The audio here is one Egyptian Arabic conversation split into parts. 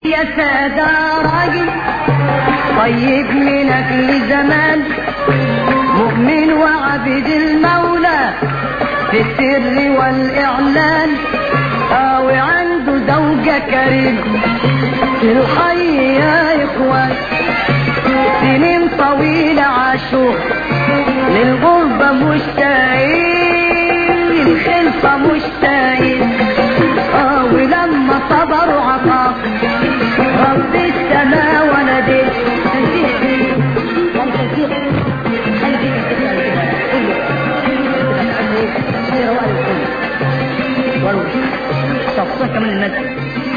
يا سادة راجل طيب من أجل زمان مؤمن وعبد المولى في السر والإعلان أو عنده زوجة كريم في الحي يا إخوان سنين طويلة عاشوا للغربة مشتاقين للخلفة مشتاقين آه ولما صبروا عطاء رب السماء ولدي كمان المد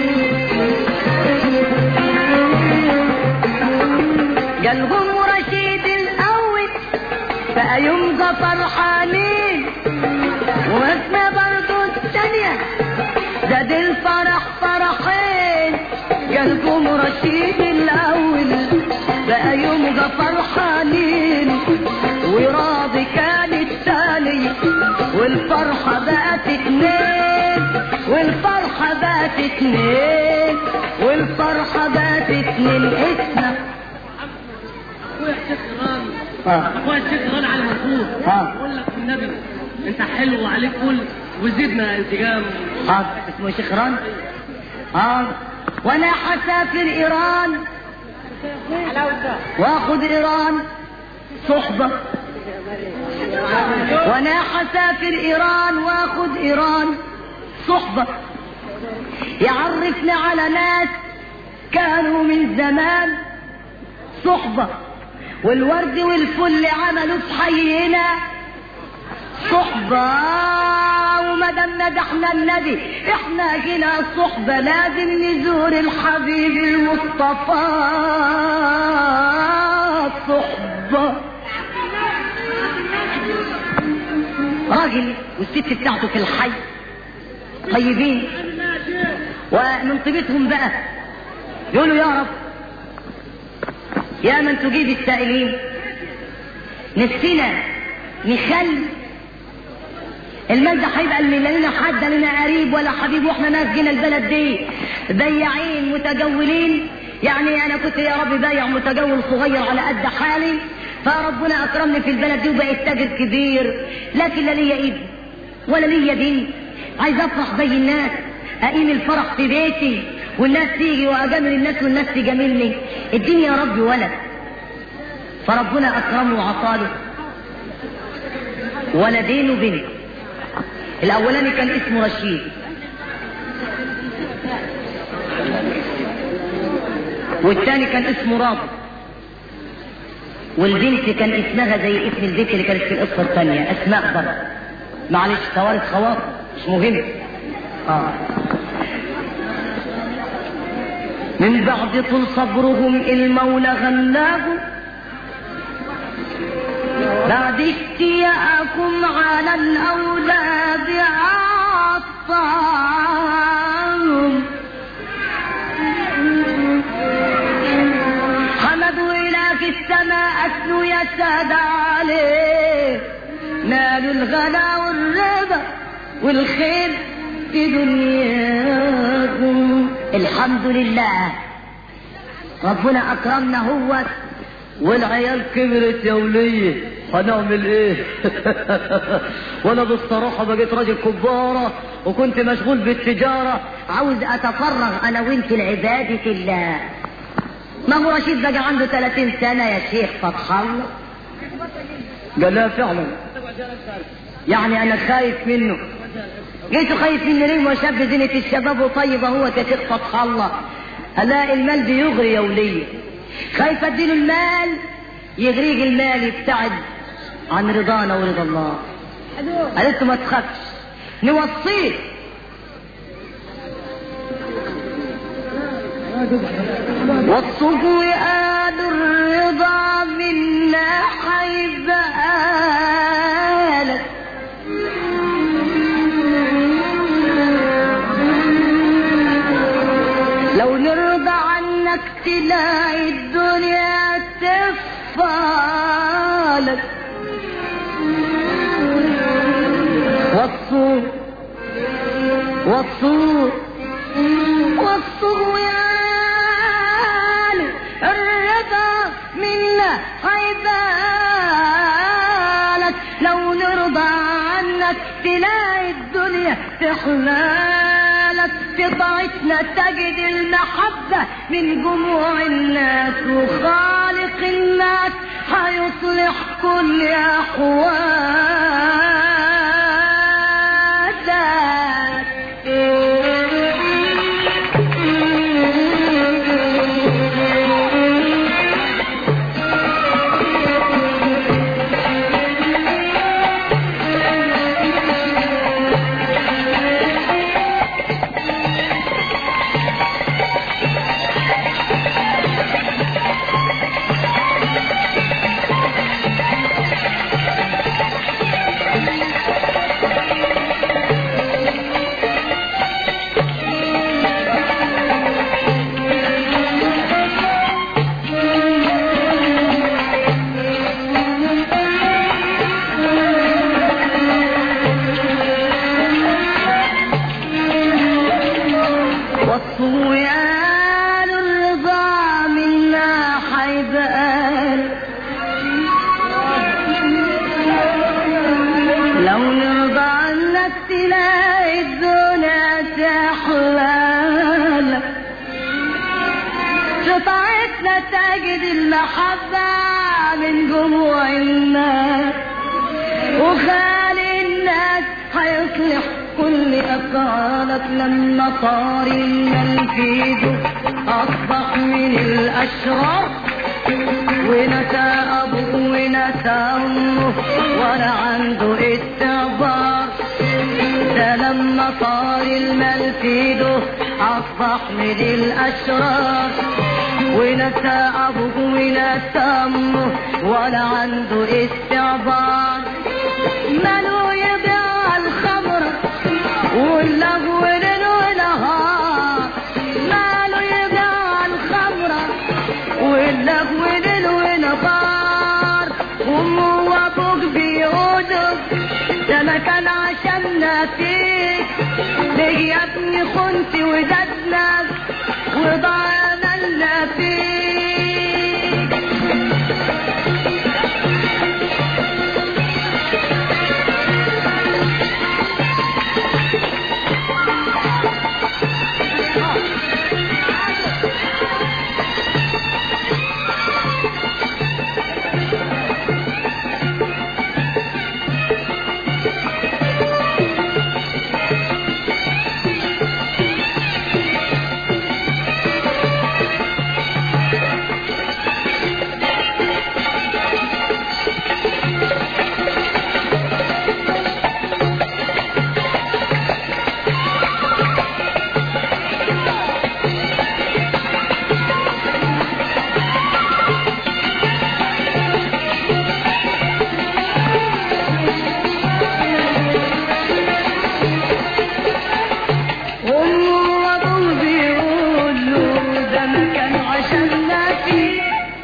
قلبهم رشيد الاول بقى يوم فرحانين واسمه برضو الثانيه زاد الفرح فرحين قلبهم رشيد الاول بقى يوم فرحانين وراضي كان الثاني والفرحه بقت اتنين والفرحه بقت اتنين والفرحه بقت اتنين اسمع اخويا الشيخ غرام اه اخويا الشيخ غرام على المفروض آه. بقول لك النبي انت حلو وعليك كل وزدنا انسجام حاضر اسمه شيخ ران حاضر وانا حسافر ايران واخد ايران صحبة وانا حسافر ايران واخد ايران صحبة يعرفني على ناس كانوا من زمان صحبة والورد والفل عملوا في حينا صحبة وما دام مدحنا النبي احنا جينا صحبة لازم نزور الحبيب المصطفى صحبة راجل والست بتاعته في الحي طيبين ومن طيبتهم بقى يقولوا يا رب يا من تجيب السائلين نفسنا نخلي المال ده هيبقى اللي لا لنا حد لا لنا قريب ولا حبيب واحنا ناس جينا البلد دي بياعين متجولين يعني انا كنت يا رب بايع متجول صغير على قد حالي فربنا اكرمني في البلد دي وبقيت تاجر كبير لكن لا ليا ايد ولا ليا دين عايز افرح زي الناس اقيم الفرح في بيتي والناس تيجي واجامل الناس والناس تجاملني الدنيا يا رب ولد فربنا اكرمه وعطاله ولدين وبنت الاولاني كان اسمه رشيد والثاني كان اسمه راضي والبنت كان اسمها زي اسم البنت اللي كانت في القصه الثانيه اسماء برضه معلش توارث خواطر مش مهم اه من بعد طول صبرهم المولى غناهم بعد اشتياقكم على الأولاد عطاهم حمدوا إله في السماء أثنوا يا سادة عليه نالوا الغلا والربا والخير في دنياهم الحمد لله ربنا أكرمنا هو والعيال كبرت يا وليه هنعمل ايه وانا بالصراحه بقيت راجل كباره وكنت مشغول بالتجاره عاوز اتفرغ انا وانت لعباده الله ما هو رشيد بقى عنده 30 سنه يا شيخ فتح الله قال لا فعلا يعني انا خايف منه جيت خايف منه ليه ما شاب زينة الشباب وطيبة هو كشيخ فتح الله الاقي المال بيغري يا وليه خايف اديله المال يغريك المال يبتعد عن رضانا ورضا الله قالت له ما تخافش نوصيه والصبو آل الرضا منا حيبالك لو نرضى عنك تلاقي الدنيا تفالك والصور والصور والصور يا منا حيبالك لو نرضى عنك تلاقي الدنيا تحلالك في طاعتنا تجد المحبة من جموع الناس وخالق الناس هيصلح كل أحوالك والصويان الرضا منا حيبقال لو نرضى عنك تلاقي الدنيا تحلال شطعتنا تجد المحبة من جموع الناس وخالي الناس هيصلح كل أفعالك لما طار المنفيد أصبح من الأشرار ونسى أبوه ونسى أمه ولا عنده استعبار ده لما طار المنفيد أصبح من الأشرار ونسى أبوه ونسى أمه ولا عنده استعبار ماله يبيع الخمر واللهو ليل ونهار ماله يبيع الخمر واللهو ليل ونهار وامه وابوك بيقولوا ده ما كان عشاننا فيك ليه يا ابني خنت وددنا وضاع املنا فيك أمه وأبوه بيقولوا ده ما كان عشاننا فيه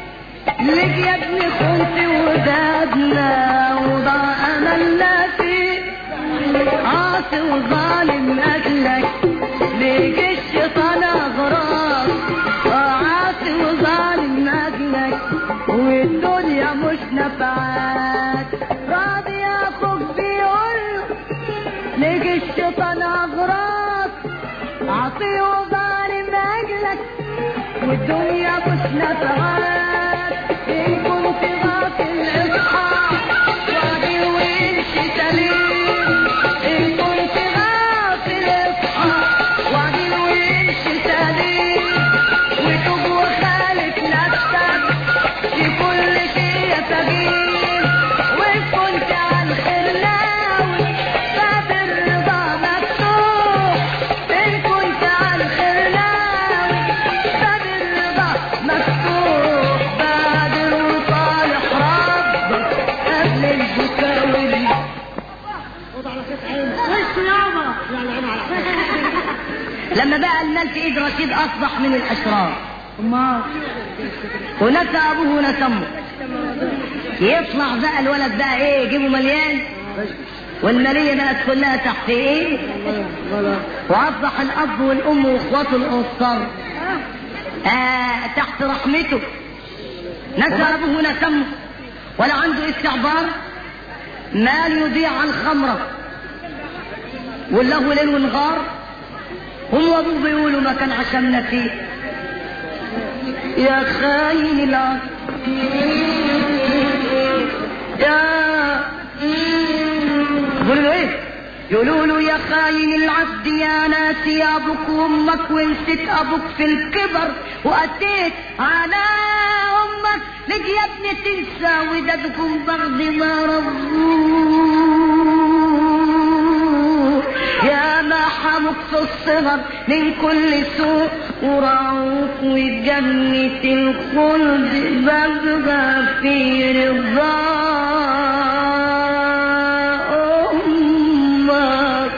ليك يا ابني خنت ودادنا وضاع أملنا فيه عاصي وظالم أجلك ليك الشيطان أغراض عاصي وظالم أجلك والدنيا مش نفعات راضي يا أخوك بيقول ليك الشيطان أغراض عاصي وظالم أجلك والدنيا مش نفعات إن كنت غافل اصحى واعدي وامشي سليم إن كنت غافل اصحى واعدي وامشي سليم وتوب وخالف نفسك في كل شيء يا فقير وإن كنت على الخير ناوي باب الرضا مفتوح إن كنت على الخير ناوي باب الرضا مفتوح بادر وصالح ربك قبل البكاء والريح لما بقى المال في ايد رشيد اصبح من الاشرار ونسى ابوه ونسى امه يطلع بقى الولد بقى ايه جيبه مليان والمالية بقت كلها تحت ايه واصبح الاب والام واخواته القصار آه تحت رحمته نسى ابوه هنا سمه ولا عنده استعبار مال يضيع على الخمرة والله ليل ونهار هم وابوه بيقولوا ما كان عشمنا فيه يا خاين العقل يا يقولوا له ايه يقولوا له يا خاين العبد يا ناس يا ابوك وامك ونسيت ابوك في الكبر واتيت على امك لك يا ابني تنسى ودادكم بعد ما ربوك يا ما حمك في الصغر من كل سوء ورعوك وجنة الخلد ببغى في رضا أمك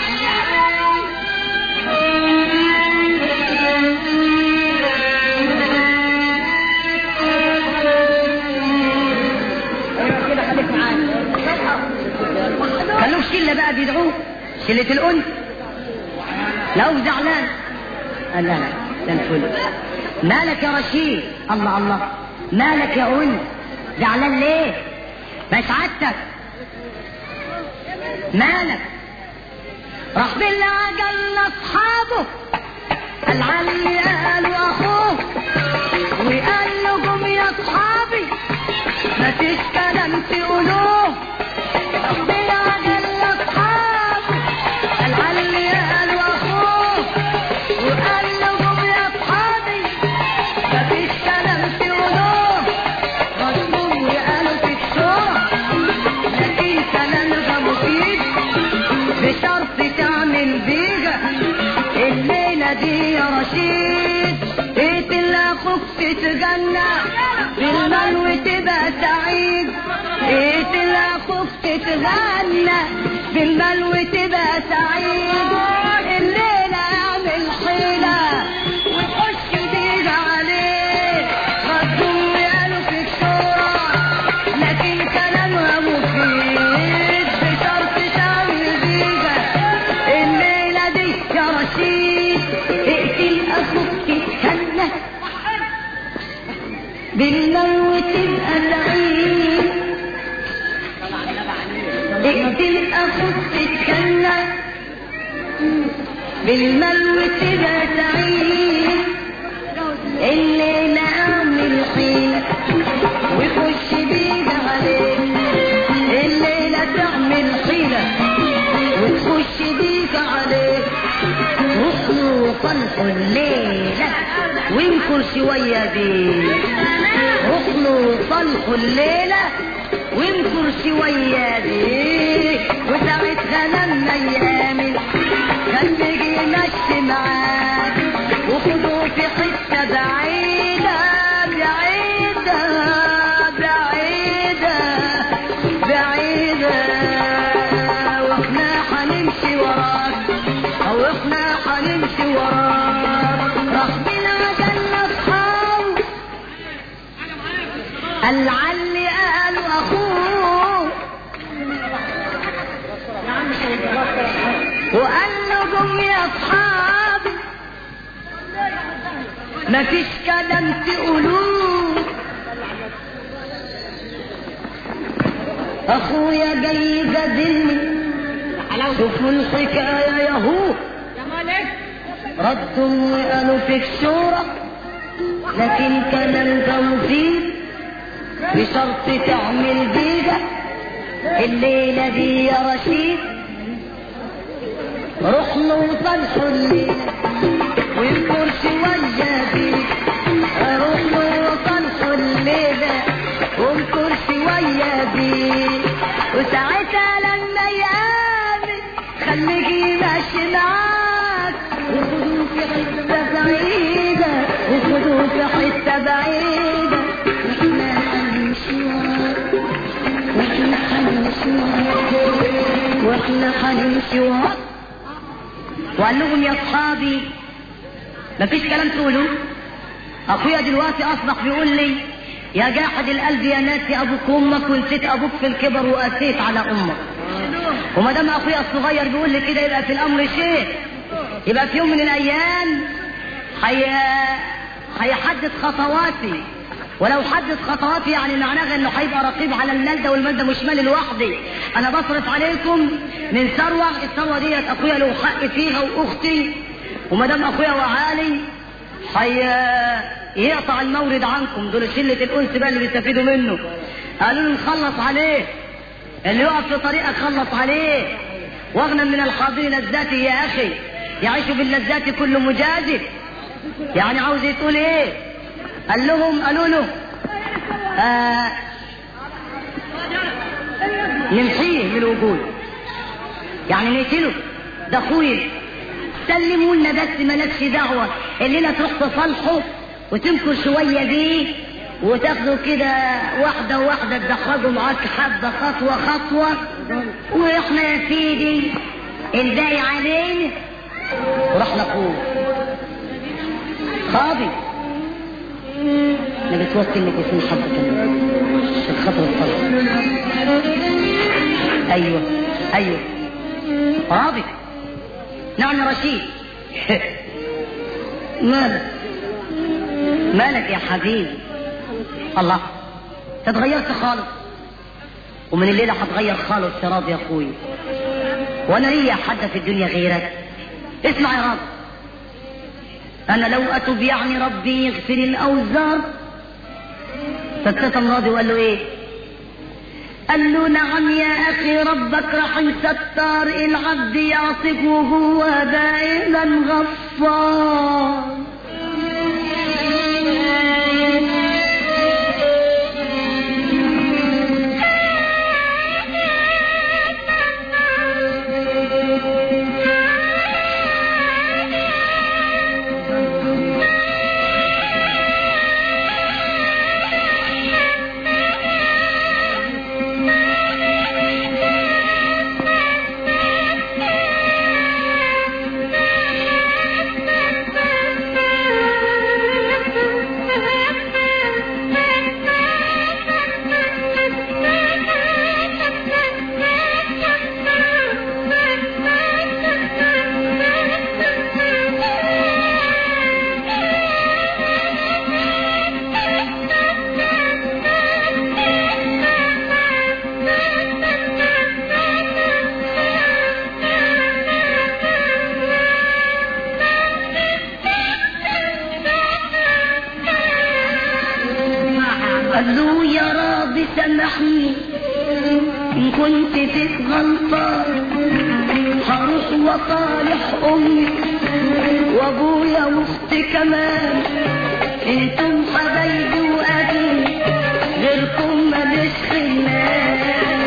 كان له شلة بقى بيدعوه شلة الأنثى لو زعلان قال لا لا ده الفل مالك يا رشيد الله الله مالك يا أنثى زعلان ليه ما سعادتك مالك راح بالعجل لاصحابه قال علي قالوا اخوه وقال لكم يا اصحابي مفيش كلام تقولوه راح بالعجل لاصحابه قال علي قالوا اخوه وقال لكم يا اصحابي مفيش كلام تقولوه ردوا وقالوا في الشورى لكن كلامها مفيد بشرط تعمل بيها الليلة دي يا رشيد اقتل اخوك تتجنى بالمال وتبقى سعيد اقتل اخوك تتغنى بالمال وتبقى سعيد الليلة اعمل حيلة وتخش بيها عليه ردوا وقالوا في الشورى لكن كلامها مفيد بشرط تعمل بيها الليلة دي يا رشيد اقتل اخوك تتهنى بالمال وتبقى سعيد اقتل اخوك تتهنى بالمال وتبقى سعيد الليلة اعمل حيلة وخش بيها عليه الليلة تعمل حيلة وتخش بيك عليه رحلوا صلحوا الليلة وانكر شوية بيه رحلوا صلحوا الليلة وانكر شوية بيه وساعتها لما يامن خليه يمشي معاك وخدوه في حتة بعيدة بعيدة بعيدة بعيدة واحنا حنمشي وراك او احنا حنمشي وراك راح بالعجل اصحاب العلي قالوا اخوه وقال لهم يا اصحابي مفيش كلام تقولوه اخويا جاي يجادلني شوفوا الحكايه يا هو ردوا وقالوا فيك شورى لكن كلام توفيق بشرط تعمل بيها الليلة دي يا رشيد رحنا وصلحوا الليلة ويذكر شوية بيك رحنا وصلحوا الليلة وانكر شوية بيك وساعتها لما يقابل خليك ماشي معاك وخدوه في حتة بعيدة وخدوه في حتة بعيدة واحنا هنمشي وراك واحنا هنمشي وراك واحنا هنمشي وراك وقال لهم يا اصحابي مفيش كلام تقولوا اخويا دلوقتي اصبح بيقول لي يا جاحد القلب يا ناس يا ابوك وامك ونسيت ابوك في الكبر واسيت على امك وما دام اخويا الصغير بيقول لي كده يبقى في الامر شيء يبقى في يوم من الايام هي هيحدد خطواتي ولو حدد خطواتي يعني معناها انه هيبقى رقيب على المادة والمادة مش مالي لوحدي انا بصرف عليكم من ثروة الثروة ديت اخويا له حق فيها واختي وما دام اخويا وعالي حي يقطع المورد عنكم دول شلة الانس بقى اللي بيستفيدوا منه قالوا له نخلص عليه اللي يقف في طريقك خلص عليه واغنى من الحاضرين الذاتي يا اخي يعيش باللذات كل مجازف يعني عاوز تقول ايه قال لهم قالوا له آه نمحيه من الوجود يعني نقتله ده اخويا سلموا لنا بس مالكش دعوه الليله تروح تصالحه وتمكر شويه بيه وتاخدوا كده واحده واحده تدخلوا معاك حبه خطوه خطوه واحنا يا سيدي الباقي علينا ورحنا فوق خاضي انا بتوكل انك يكون حد كمان عشان خاطر الطلب ايوه ايوه راضي نعم يا رشيد مالك مالك يا حبيبي الله تتغيرت خالص ومن الليله هتغير خالص يا راضي يا اخوي وانا ليا حد في الدنيا غيرك اسمع يا رب انا لو اتوب يعني ربي يغفر الاوزار فابتسم راضي وقال له ايه قال له نعم يا اخي ربك رحم ستار العبد يعصف وهو دائما غفار قال له يا رب سامحني ان كنت فيك غلطان هروح وصالح امي وابويا واختي كمان انتم حبايبي واهلي غيركم ماليش خلاف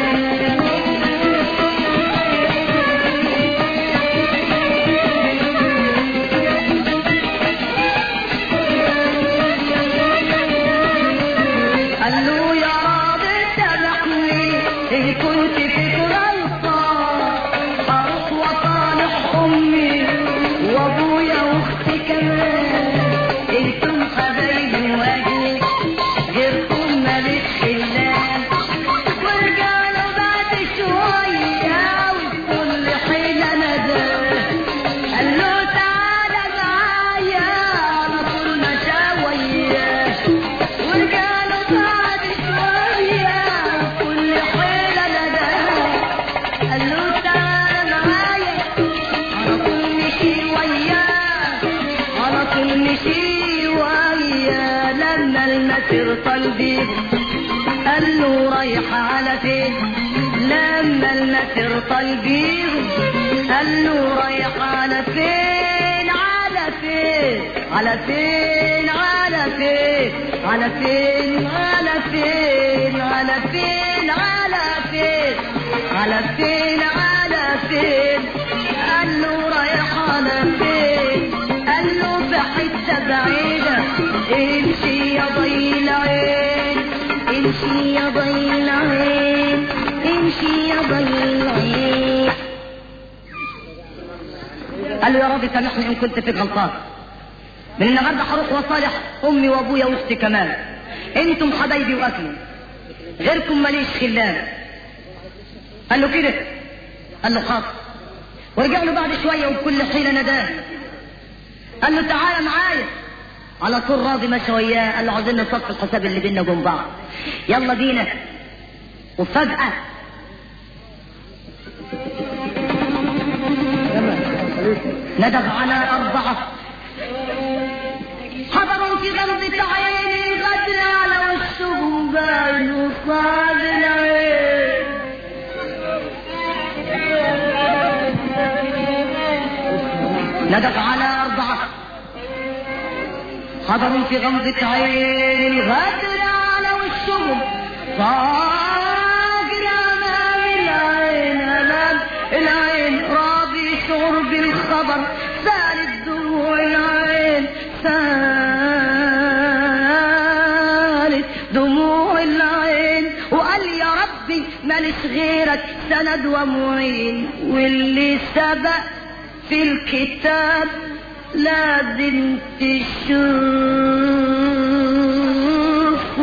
قال له يا رب سامحني ان كنت فيك غلطان هروح وصالح امي وابويا واختي كمان انتم حبايبي واجي غيركم ماليش خلاف ورجعنا بعد شويه وكل حين نداه قال له تعالى معايا على طول مشاوية ورجعنا بعد شوية وكل حيلة نداه قال له تعالى معايا على طول مشي وياه على طول مشي وياه لما المسير قلبي قال له رايحة على فين لما المسير قلبي قال له رايحة على فين على فين على فين على فين على فين على فين على فين على فين على فين على فين قال له رايح على فين قال له في حتة بعيدة امشي يا ضي العين امشي يا ضي العين امشي يا ضي العين قال له يا رب سامحني ان كنت فيك غلطان من النهارده هروح وصالح امي وابويا واختي كمان انتم حبايبي واكلي غيركم ماليش خلان قال له كده قال له خاطر ورجع له بعد شويه وبكل حيله نداه قال له تعالى معايا على طول راضي ماشي وياه قال له عاوزين نصفي الحساب اللي بينا وبين بعض يلا بينا وفجأة ندغ على أربعة حضروا في غمضة عين غدر على وشهم باين وصاد العين ندغ على أربعة حضروا في غمضة عين الغدر على وشهم فاقر أمام العين أمام العين راضي شعور بالخبر سالت دموع العين سالت دموع العين وقال يا ربي مالش غيرك سند ومعين واللي سبق في الكتاب لازم تشوف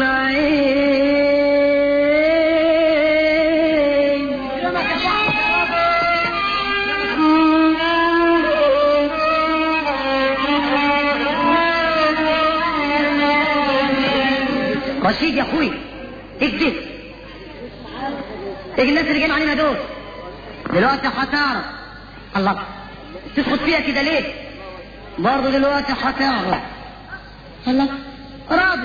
العين رشيد يا اخوي اكذب ايه الناس اللي جايين علينا دول دلوقتي هتعرف الله تسقط فيها كده ليه برضه دلوقتي هتعرف الله راضي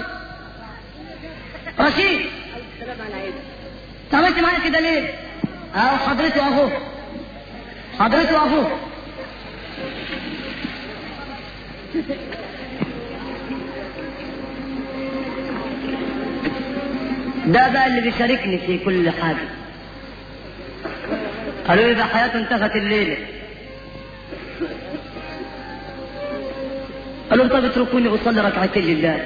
رشيد انت عملت معايا كده ليه اهو حضرتي اهو حضرتي اهو ده بقى اللي بيشاركني في كل حاجة قالوا لي ده حياته انتهت الليلة قالوا طب اتركوني اصلي ركعتين لله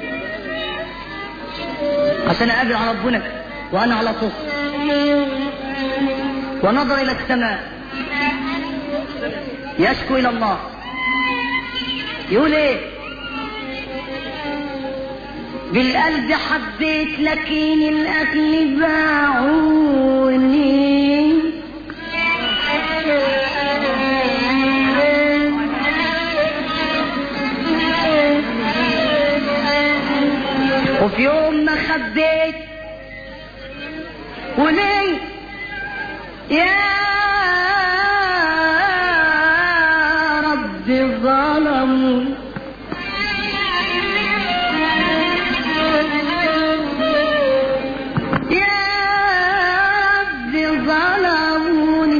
عشان اقابل على ربنا وانا على طول ونظر الى السماء يشكو الى الله يقول ايه بالقلب حبيت لكن الاهل باعوني وفي يوم ما خبيت وليه يا رب ظلموا يا رب ظلموني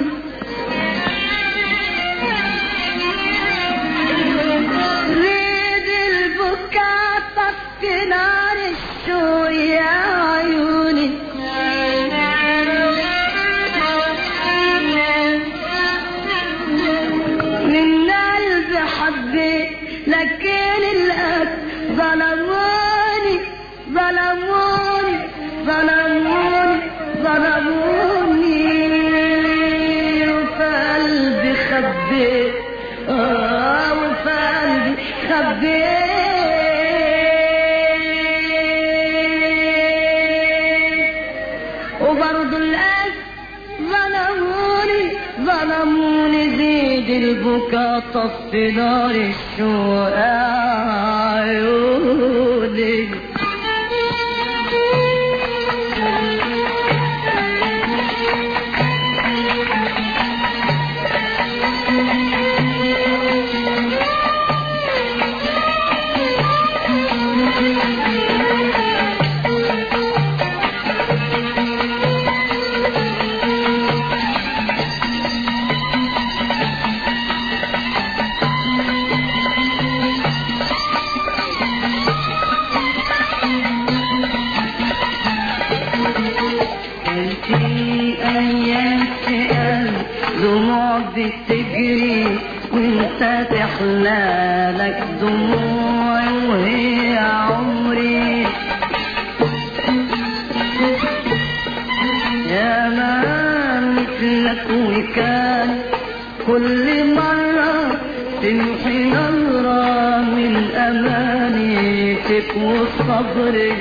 ريد البكاء طفي نار الشوق يا عيوني من قلب حبيت لكن الأب ظلموني ظلموني ظلموني ظلموني وفي قلبي خبيت آه وفي قلبي خبيت وبرضه القلب ظلموني ظلموني زيد البكا طفي نار الشوق عيوني في ايام تقل دموع بتجري وانت تحلالك دموع وهي عمري يا ما مثلك وكان كل مرة تمحي نظرة من أمانيتك وصبرك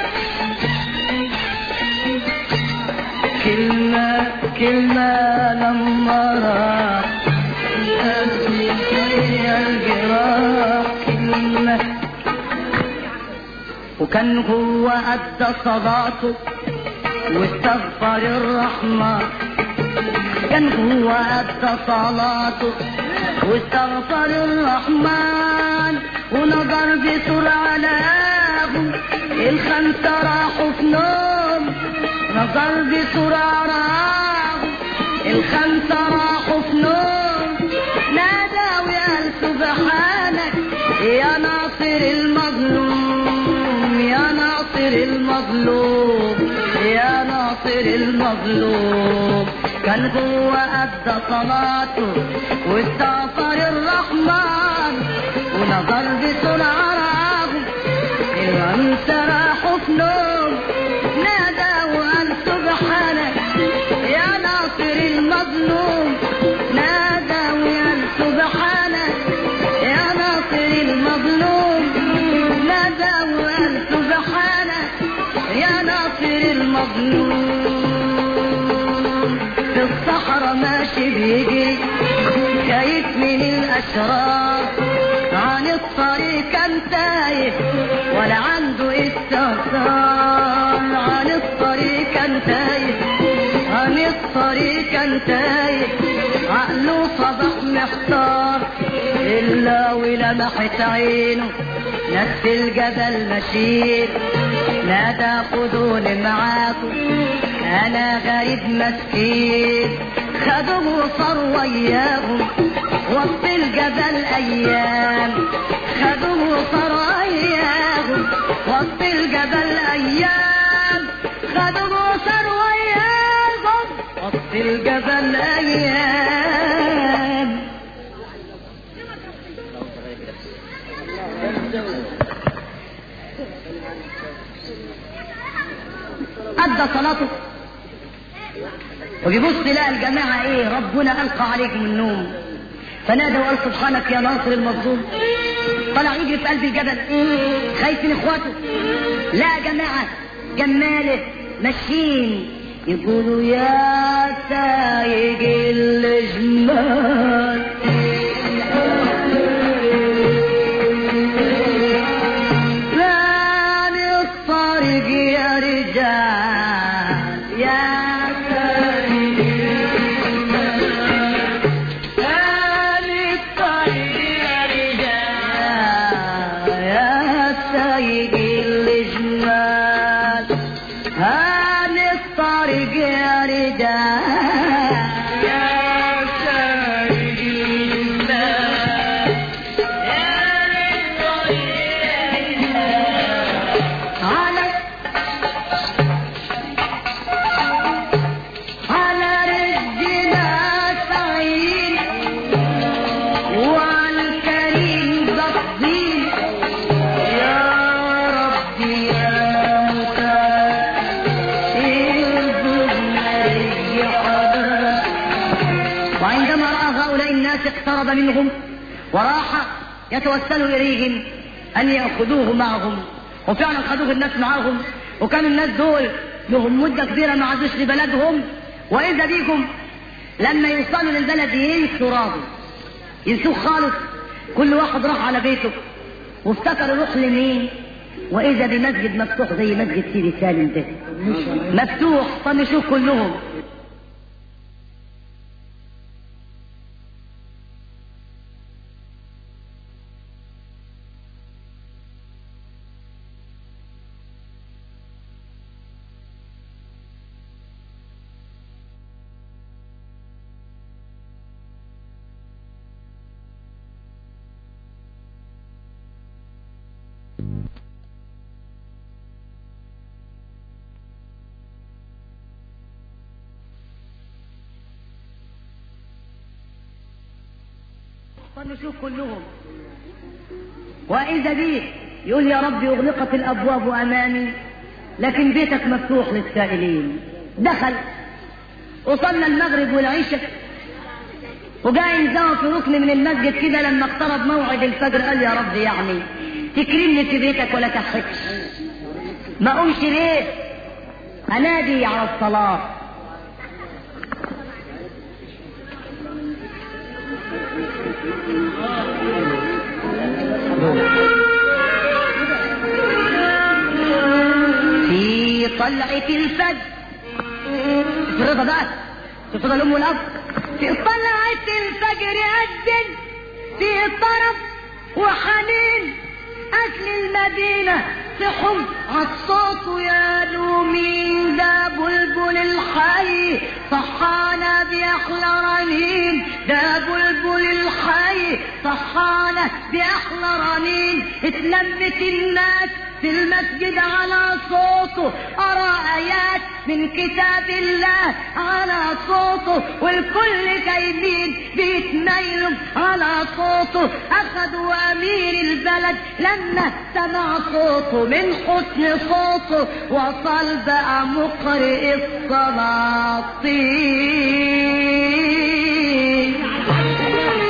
كلمة كلمة لما راح قلبي فيها الجراح كلمة وكان هو أدى صلاته واستغفر الرحمن كان هو أدى صلاته واستغفر الرحمن ونظر بسرعة لقاهم الخمسة راحوا في نوم نظر بسرعة راحوا الخمسة راحوا في نوم نادى وقال سبحانك يا ناصر المظلوم يا ناصر المظلوم يا ناصر المظلوم كان هو أدى صلاته واستغفر الرحمن ونظر بسرعة راهم الخمسة راحوا في نوم نادى وقال سبحانك يا ناصر المظلوم نادى وقال سبحانك يا ناصر المظلوم نادى وقال سبحانك يا ناصر المظلوم في الصحراء ماشي بيجري خايف من الأشرار عن الطريق كان تايه ولا عنده استغفار عن الطريق كان تايه عن الطريق كان تايه عقله صبح محتار إلا ولمحت عينه نفس الجبل مشير نادى خدوني معاكم انا غريب مسكين خدوه وصار وياهم وسط الجبل ايام خدوه وصار وياهم وسط الجبل ايام خدوه وصار وياهم وسط الجبل ايام أدى صلاته وبيبص لقى الجماعة إيه ربنا ألقى عليكم النوم فنادى وقال سبحانك يا ناصر المظلوم طلع يجري في قلب الجبل خايف من إخواته لا جماعة جماله ماشيين يقولوا يا سايق الجمال ثاني الطريق يا رجال يا سايق الجمال ثاني الطريق يا رجال يا سايق الجمال هاني الطريق يا رجال يا سايق الجمال على على رجنا سعيد وعلى الكريم ضبين يا ربي يا وعندما رأى هؤلاء الناس اقترب منهم وراح يتوسل إليهم أن يأخذوه معهم وفعلا خدوه الناس معهم وكان الناس دول لهم مدة كبيرة ما عادوش لبلدهم وإذا بيكم لما يوصلوا للبلد ينسوا راضي ينسوه خالص كل واحد راح على بيته وافتكر يروح لمين وإذا بمسجد مفتوح زي مسجد سيدي سالم ده مفتوح طنشوه كلهم طنشوه كلهم وإذا بيه يقول يا ربي أغلقت الأبواب أمامي لكن بيتك مفتوح للسائلين دخل وصلنا المغرب والعشاء وجاء ينزعوا في ركن من المسجد كده لما اقترب موعد الفجر قال يا رب يعني تكرمني في بيتك ولا تحركش ما قومش ليه انادي على الصلاه Oh. طلعة الفجر في الرضا بقى في رضا الام والاب في طلعة الفجر أذن في طرب وحنين أهل المدينة صحوا عالصوت يا مين ده بلبل الحي صحانا بأحلى رنين ده بلبل الحي صحانا بأحلى رنين اتلمت الناس في المسجد على صوته أرى آيات من كتاب الله على صوته والكل جايبين بيتميلوا على صوته أخذوا أمير البلد لما سمع صوته من حسن صوته وصل بقى مقرئ الصلاطين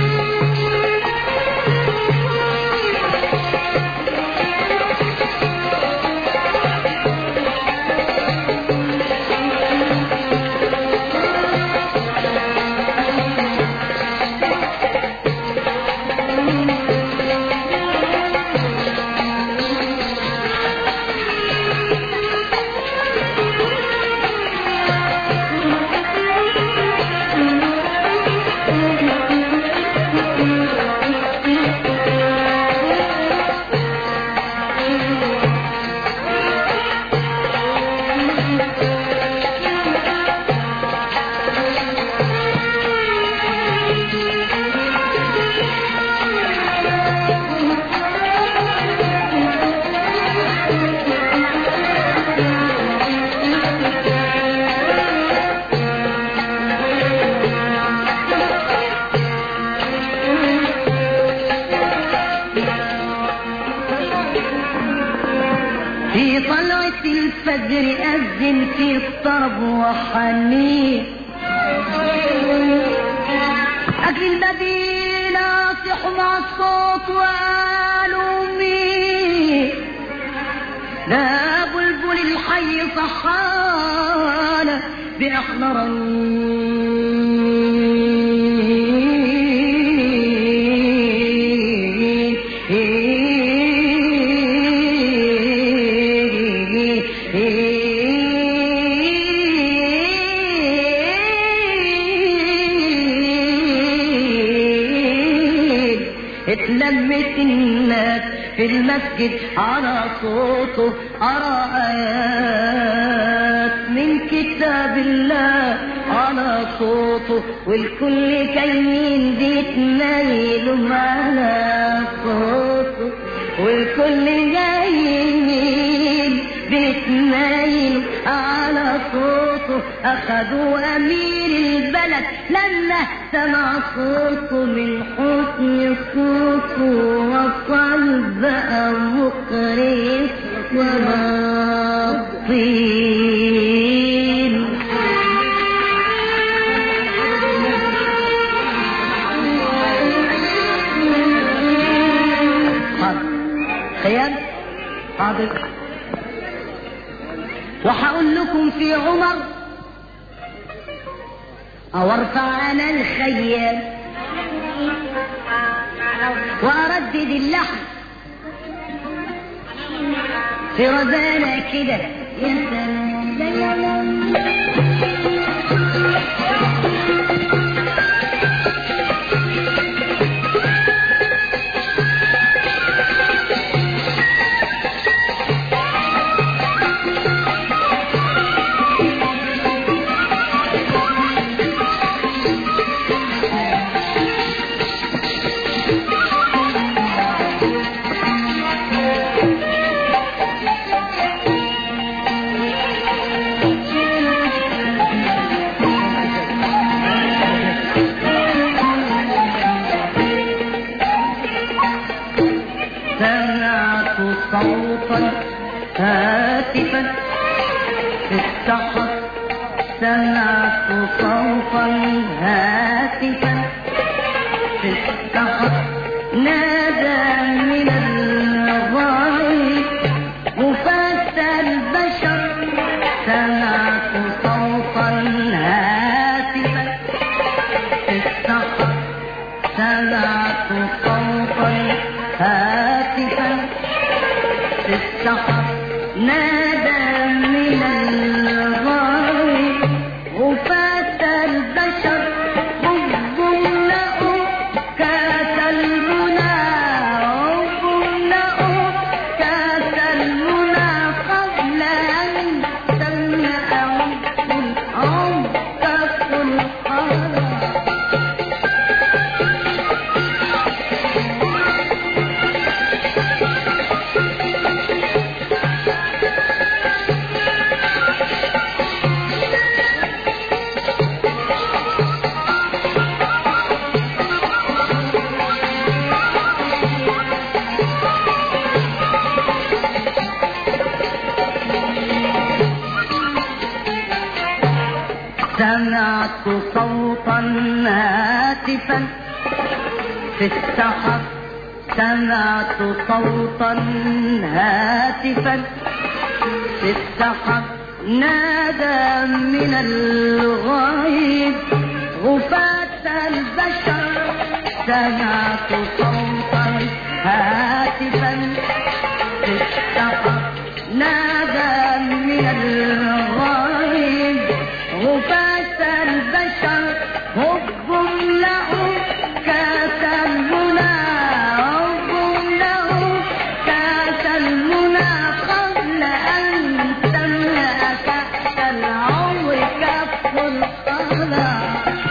في طلعة الفجر أذن في الطرب وحنين أكل المدينة صحوا مع الصوت وقالوا مين لا بلبل الحي صحانا بأحمر اتلمت الناس في المسجد على صوته أرى آيات من كتاب الله على صوته والكل كاينين بيتنايلوا على صوته والكل جايين بيتنايلوا على صوته أخذوا أمير البلد لما سمع صوته من حسن صوته وصل بقى مقرئ الصلاطين حاضر خيال حاضر وهقول لكم في عمر او ارفع انا الخيال واردد اللحن في رزانة كده يا سلام سمعت صوتا هاتفا في السحر سمعت صوتا هاتفا في السحر نادى من الغايب مفات البشر سمعت صوتا هاتفا في السحر سمعت صوتا هاتفا في السحر نادى من من الغايب غفاة البشر حب لهم كاس المنى حب لهم كاس المنى قبل أن تملأهم الأرض كف القرى سمعت صوتا هاتفا في السحر سمعت صوتا هاتفا في السحر نادى من الغيب غفاة البشر سمعت صوتا هاتفا في السحر نادى من الغيب غفاة البشر حب له كاس المنى حب له كاس المنى قبل أن تملأ كأس العمر كف القلم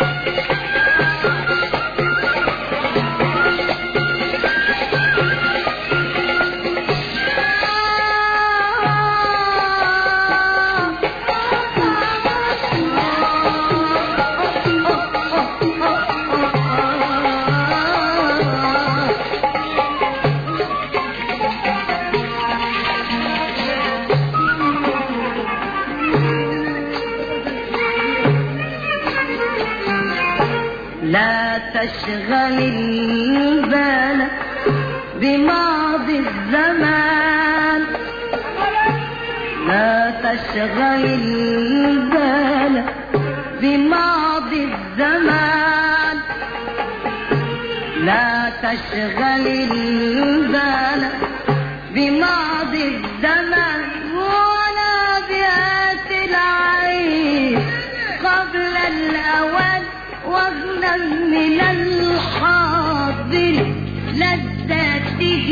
لا تشغل البال بماضي الزمان لا تشغل البال بماضي الزمان لا تشغل البال بماضي الزمان ولا بآت العين قبل الأوان واغنى من الحاضر لذاته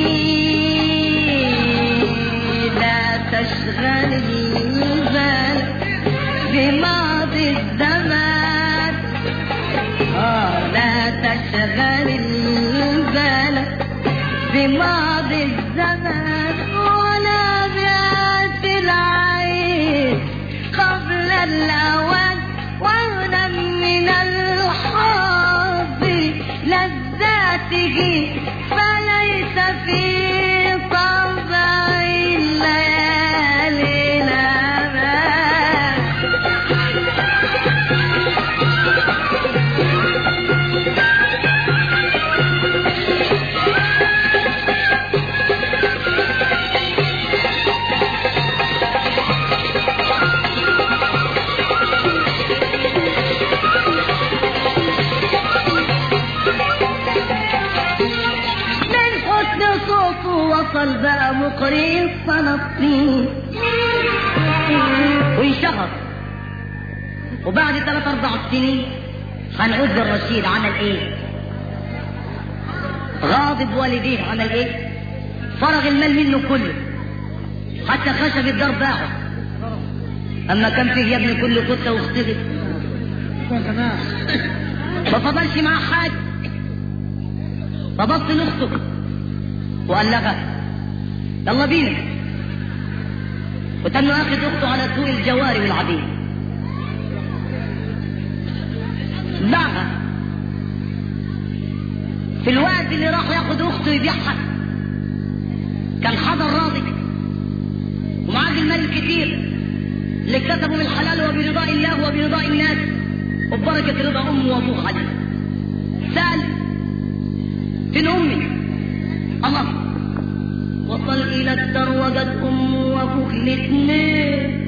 لا تشغل البال بماضي الزمان آه لا تشغل البال بماضي الزمان ولا بآت العين قبل الأوان واغنى من الحاضر لذاته فليس في طبع الليالي الأمان من حسن صوته وصل بقى مقرين فلسطين وانشهر وبعد ثلاث اربع سنين هنعود بالرشيد عمل ايه غاضب والديه عمل ايه فرغ المال منه كله حتى خشب الدار باعه اما كان فيه يا ابني كل قطه واختلف ما فضلش معاه حاجه فبص لاخته وقال لها يلا بينا وتم اخذ اخته على سوق الجواري والعبيد باعها في الوقت اللي راح ياخد اخته يبيعها كان حضر راضي ومعاه المال الكتير اللي اكتسبه بالحلال وبرضاء الله وبرضاء الناس وببركة رضا أمه وأبوه عليه سأل فين أمي الله وصل إلى الدار وجد أمه وأبوه الاثنين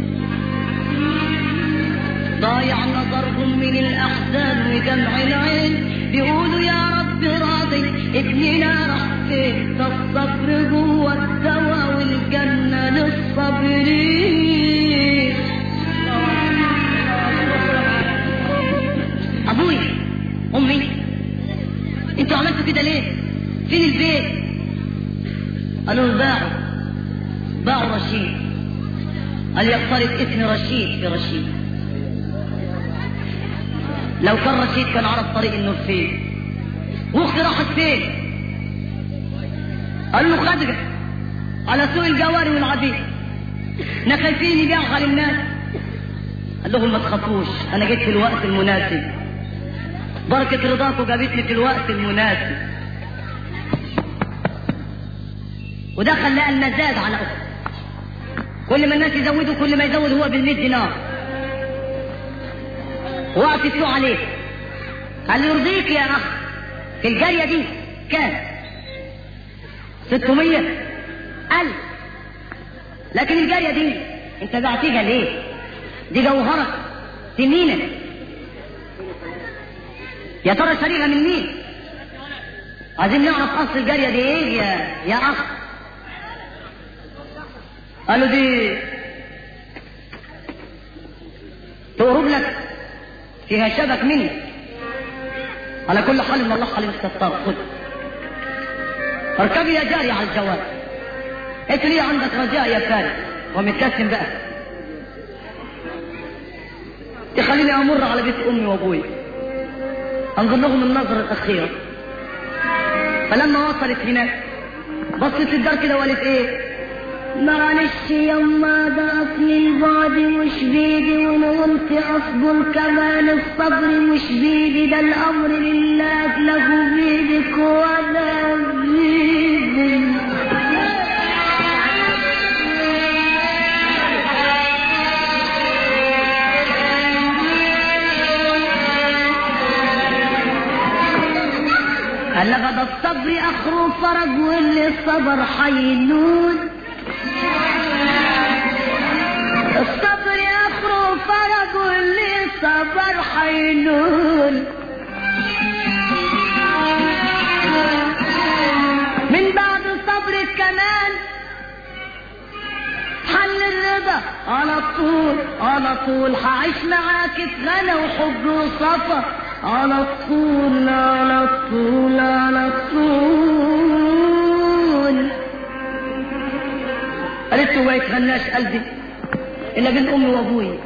ضايع نظرهم من الأحزان ودمع العين بيقولوا يا رب راضي ابننا راح فين ده الصبر جوه الدواء والجنة للصابرين باعوا رشيد قال يقترب اسم رشيد في رشيد لو كان رشيد كان عرف طريق النور فين واختي راحت فين قال له خدجة على سوق الجواري والعبيد احنا خايفين يبيعها للناس قال لهم ما تخافوش انا جيت في الوقت المناسب بركة رضاكم جابتني في الوقت المناسب وده خلاه المزاد على أخته كل ما الناس يزودوا كل ما يزود هو بالمئة دينار وقف السوق عليه قال لي يرضيك يا اخ في الجارية دي كام ستمية ألف لكن الجارية دي انت بعتيها ليه دي جوهرة سنينة يا ترى شريها من مين عايزين نعرف اصل الجارية دي ايه يا, يا اخ قالوا دي تقرب لك فيها شبك مني على كل حال ان الله حليم الستار خد اركبي يا جاري على الجواد قلت لي عندك رجاء يا فارس ومتكسم بقى تخليني امر على بيت امي وابوي انظر لهم النظرة الاخيرة فلما وصلت هناك بصت الدار كده وقالت ايه معلش يما ده اصل البعد مش بيدي وانا قلت اصبر كمان الصبر مش بيدي ده الامر لله له بيدك وانا بيدي قال لغد الصبر اخر فرج واللي صبر حينون الصبر اخر فرج واللي صبر حينون من بعد صبر كمان حل الرضا على طول على طول هعيش معاك في غنى وحب وصفا على طول على طول على طول قالت له ما يتغناش قلبي الا بين امي وابوي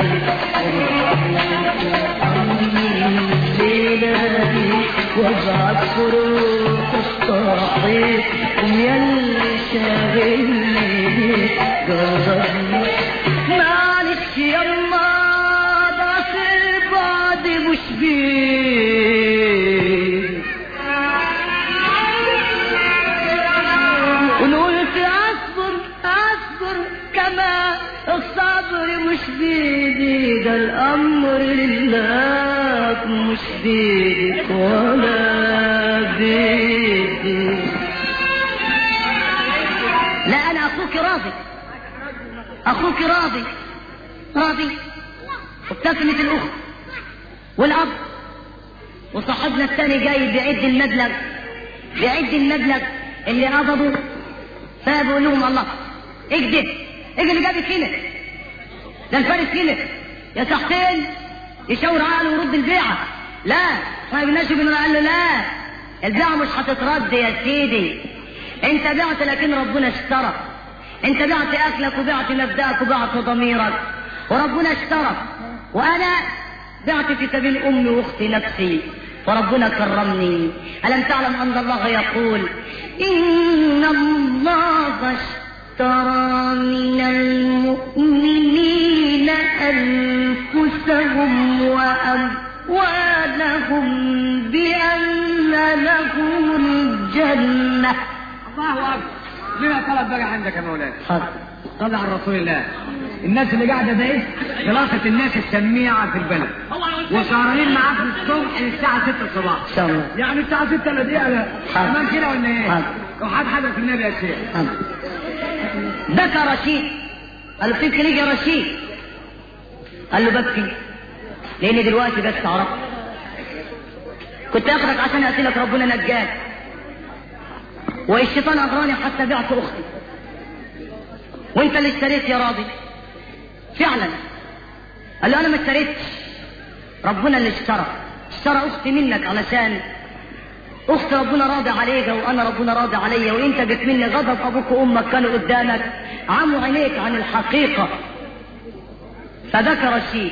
وابعت فروق الصحيح يلي شاغلني جربني معلش يما ده في بعد مش بيه ونقولت اصبر اصبر كما الصبر مش بيدي ده الامر لله مش بيدك ولا بيدي لا انا اخوك راضي اخوك راضي راضي وابتسمت الاخت والاب وصاحبنا الثاني جاي بيعد المبلغ بيعد المبلغ اللي قبضه فبقول لهم الله اكذب اجي اللي جابك هنا ده الفارس هنا يا تحتين يشاور عقله ويرد البيعه لا صاحب الناس بن قال له لا البيعه مش هتترد يا سيدي انت بعت لكن ربنا اشترى انت بعت اكلك وبعت مبدأك وبعت ضميرك وربنا اشترى وانا بعت في سبيل امي واختي نفسي وربنا كرمني الم تعلم ان الله يقول إن الله اشترى من المؤمنين أنفسهم وأموالهم بأن لهم الجنة الله اكبر لنا طلب بقى عندك يا مولانا حاضر طلع رسول الله الناس اللي قاعده ده ايه خلاصه الناس السميعه في البلد وسهرانين معاك من الصبح للساعه 6 الصباح ان شاء الله يعني الساعه 6 الا دقيقه لا حاضر. تمام كده ولا ايه؟ حاضر. وحد حدث في النبي يا شيخ حاضر. بكى رشيد قال له فين ليه يا رشيد قال له ببكي لاني دلوقتي بس عرفت كنت اخدك عشان اقتلك ربنا نجاك والشيطان اغراني حتى بعت اختي وانت اللي اشتريت يا راضي فعلا قال له انا ما اشتريتش ربنا اللي اشترى اشترى اختي منك علشان اخت ربنا راضي عليك وانا ربنا راضي عليا وانت جت مني غضب ابوك وامك كانوا قدامك عموا عينيك عن الحقيقه فذكر الشيء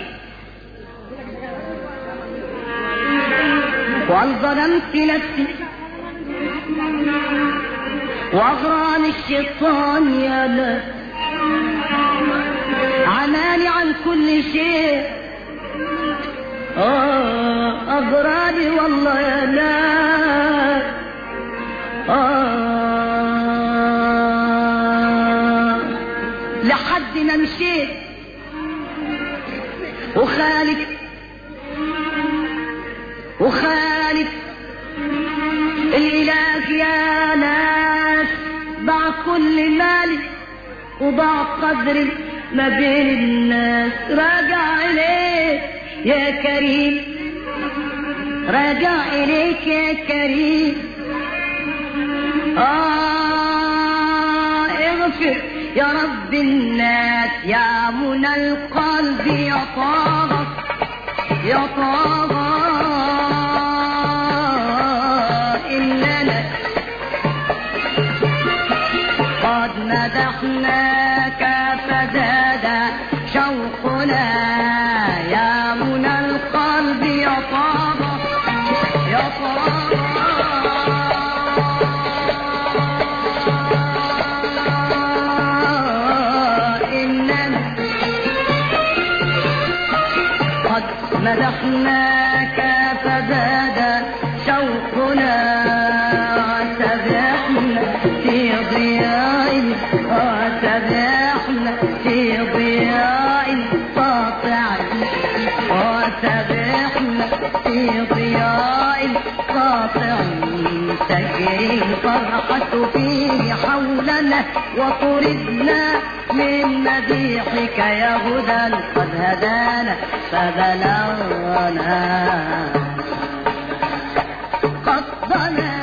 وقال ظلمت نفسي واغراني الشيطان يا لا عماني عن كل شيء آه أغراني والله يا لا آه لحد ما مشيت وخالف وخالف الإله يا ناس ضاع كل مالي وضاع قدري ما بين الناس راجع إليك يا كريم راجع إليك يا كريم آه اغفر يا رب الناس يا منى القلب يا طه يا طه إننا قد مدحناك فزاد شوقنا يا منى القلب يا طه يا طه إننا قد مدحناك فزاد شوقنا وسبحنا في ضياء وسبحنا في ضياء ساطع وسبحنا في ضياء ساطع تجري الفرحة فيه حولنا وطردنا من مديحك يا هدى قد هدانا فبلغنا قصدنا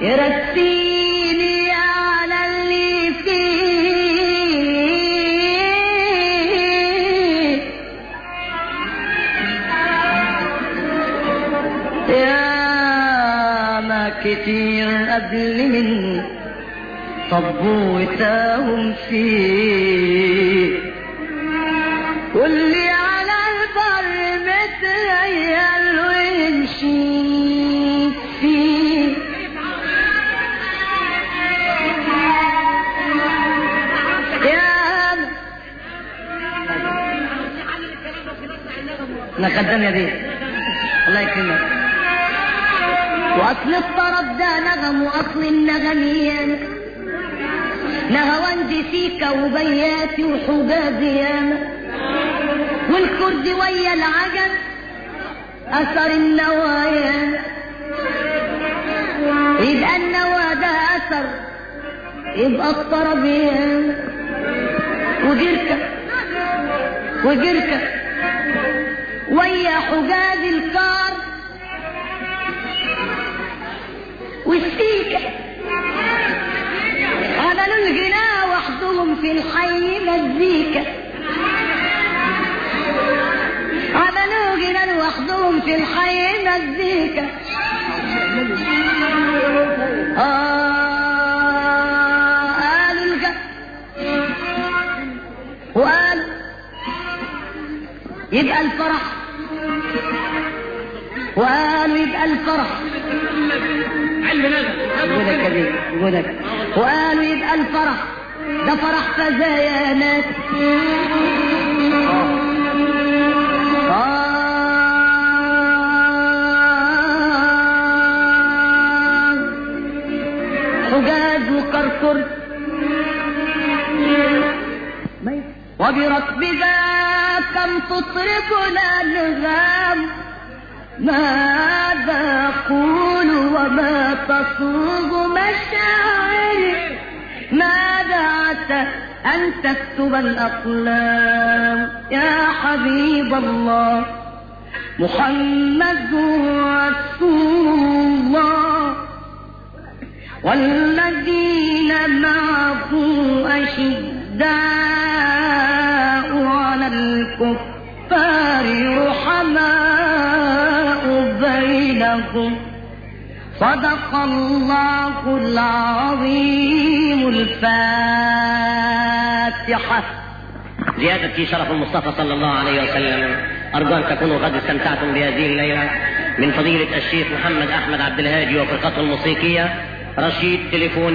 يرسيني على اللي فيه يا ما كتير قبل مني طبوا وتاهم فيه واللي على البر متغير ويمشي فيه يا انا خدام يا بيه الله يكرمك واصل الطرب ده نغم واصل النغم يانا نهواندي سيكا وبياتي وحجازي ياما والكرد ويا العجل اثر النوايا يبقى النوى ده اثر يبقى الطرب ياما وجركة وجركة ويا حجاز الكار والسيكة عملوا الغناء وحدهم في الحي مزيكا عملوا غناء وحدهم في الحي مزيكا آه قالوا الغ وقالوا يبقى الفرح وقالوا يبقى الفرح وجودك يا بيه وجودك وقالوا يبقى الفرح ده فرح فزيانات آه. حجاج وكركر وبركب ذاك تطربنا الغام ماذا أقول وما تصوغ مشاعري ماذا عسى أن تكتب الأقلام يا حبيب الله محمد رسول الله والذين معه أشداء على الكفار رحماء بينهم صدق الله العظيم الفاتحة زيادة شرف المصطفى صلى الله عليه وسلم أرجو أن تكونوا قد استمتعتم بهذه الليلة من فضيلة الشيخ محمد أحمد عبد الهادي وفرقته الموسيقية رشيد تليفون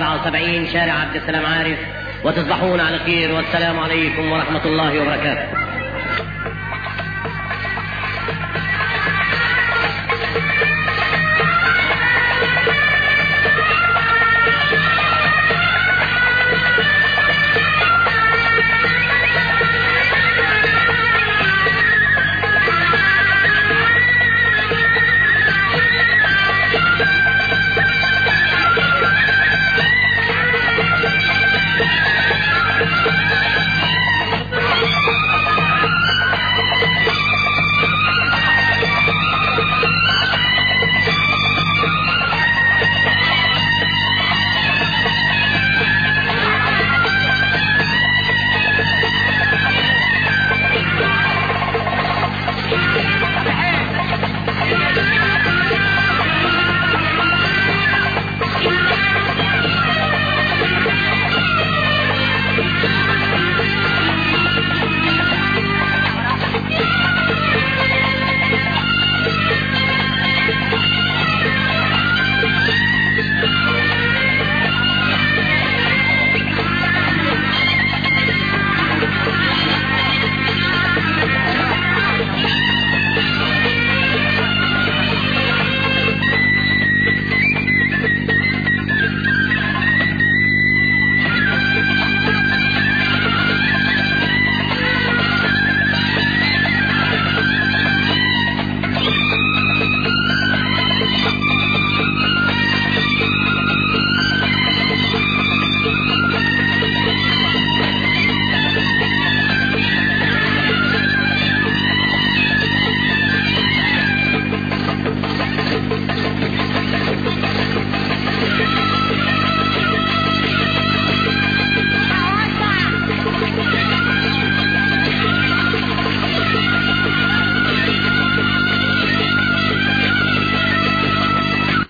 277 شارع عبد السلام عارف وتصبحون على خير والسلام عليكم ورحمة الله وبركاته